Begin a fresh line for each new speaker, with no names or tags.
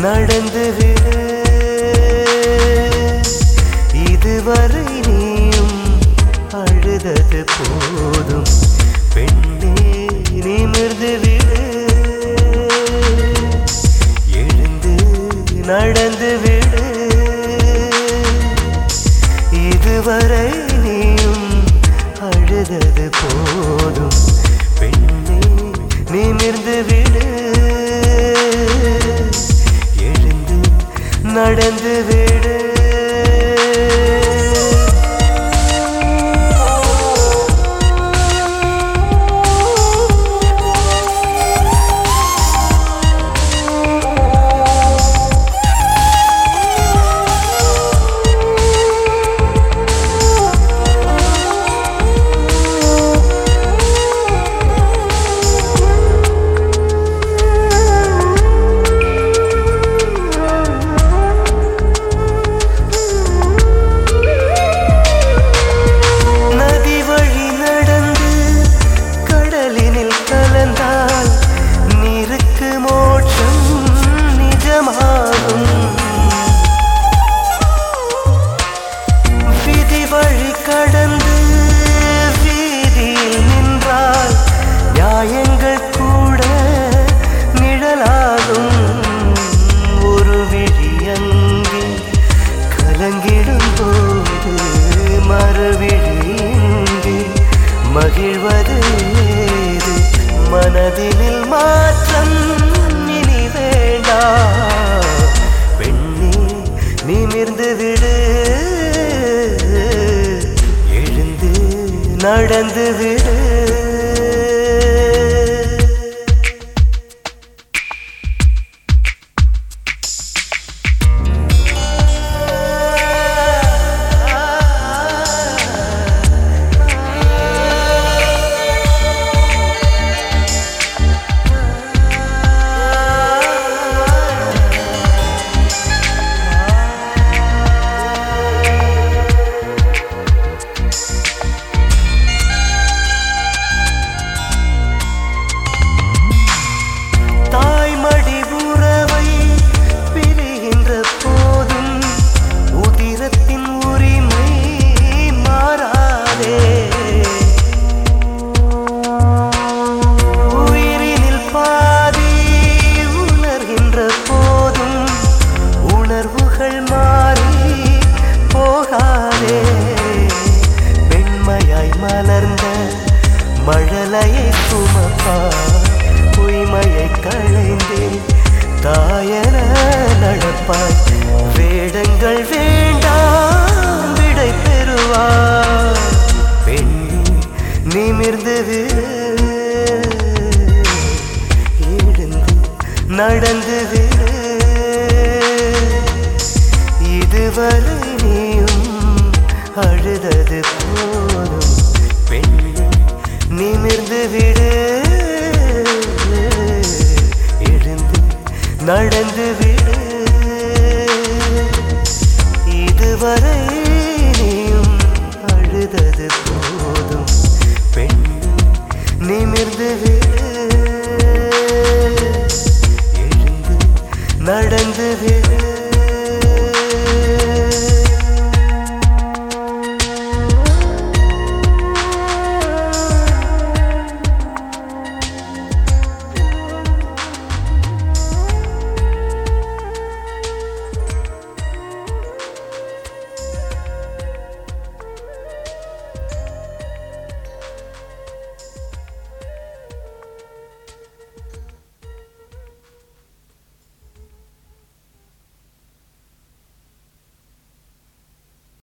நடந்து விடு இதுவரை நீயும் அழுதது போதும் பெண்ணே நிமிர்ந்து விடு எழுந்து நடந்து விடு இதுவரை நீயும் அழுதது போதும் பெண்ணே நிமிர்ந்து விடு எழுந்து நடந்து விடு நதி வழி நடந்து கடலினில் கலந்தால் நீருக்கு மோட்சம் நிஜமாகும் விதி வழி கடந்து வீதியில் நின்றால் நியாயங்கள் கூட நிழலாகும் ஒரு விழி அங்கே கலங்கிடும் போது மறுவிழி இங்கே மகிழ்வது ஏது மனதினில் மாற்றம் இனி வேண்டாம் பெண்ணே நிமிர்ந்து விடு எழுந்து நடந்து விடு தாய்மடி உறவை பிரிகின்ற போதும் உதிரத்தின் உரிமை மாறாதே உயிரினில் பாதி உணர்கின்ற போதும் உணர்வுகள் மாறி போகாதே பெண்மையாய் மலர்ந்த மழலையை சுமப்பா பொய்மையை களைந்தே தாயன நடப்பாய் வேடங்கள் வேண்டாம் விடை பெறுவார் பெண்ணே நிமிர்ந்து விடு எழுந்து நடந்து விடு இதுவரை நீயும் அழுதது போதும் பெண்ணே நிமிர்ந்து விடு எழுந்து நடந்து விடு இதுவரை நீயும் அழுதது போதும் பெண்ணே நிமிர்ந்து விடு